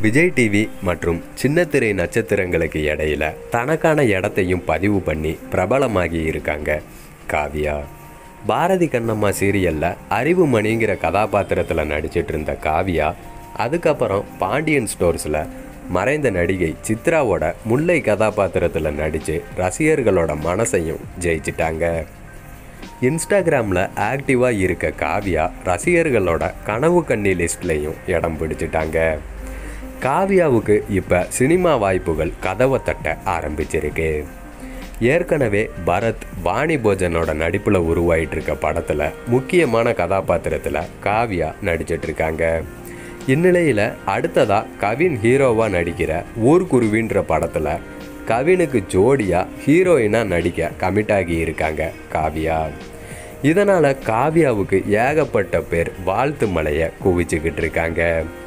Vijay TV மற்றும் சின்னத்திரை நட்சத்திரங்களுக்கு இடையில தனக்கான இடத்தையும் பதிவு பண்ணி பிரபலமாகி இருக்காங்க காவியா பாரதி கண்ணம்மா சீரியல்ல அறிவுமணிங்கிற கதாபாத்திரத்தில் நடிச்சிட்டு இருந்த காவியா அதுக்கப்புறம் பாண்டியன் ஸ்டோர்ஸில் மறைந்த நடிகை சித்ராவோட முல்லை கதாபாத்திரத்தில் நடித்து ரசிகர்களோட மனசையும் ஜெயிச்சிட்டாங்க இன்ஸ்டாகிராமில் ஆக்டிவாக இருக்க காவியா ரசிகர்களோட கனவு கண்ணி லிஸ்ட்லேயும் இடம் பிடிச்சிட்டாங்க காவியாவுக்கு இப்போ சினிமா வாய்ப்புகள் கதவை தட்ட ஆரம்பிச்சிருக்கு ஏற்கனவே பரத் வாணி போஜனோட நடிப்பில் உருவாயிட்டு இருக்க படத்தில் முக்கியமான கதாபாத்திரத்தில் காவியா நடிச்சிட்டு இருக்காங்க இந்நிலையில் அடுத்ததாக கவின் ஹீரோவாக நடிக்கிற ஊர்குருவின்ற படத்தில் கவினுக்கு ஜோடியாக ஹீரோயினாக நடிக்க கமிட் ஆகி இருக்காங்க காவியா இதனால் காவியாவுக்கு ஏகப்பட்ட பேர் வாழ்த்து மலையை குவிச்சுக்கிட்டு இருக்காங்க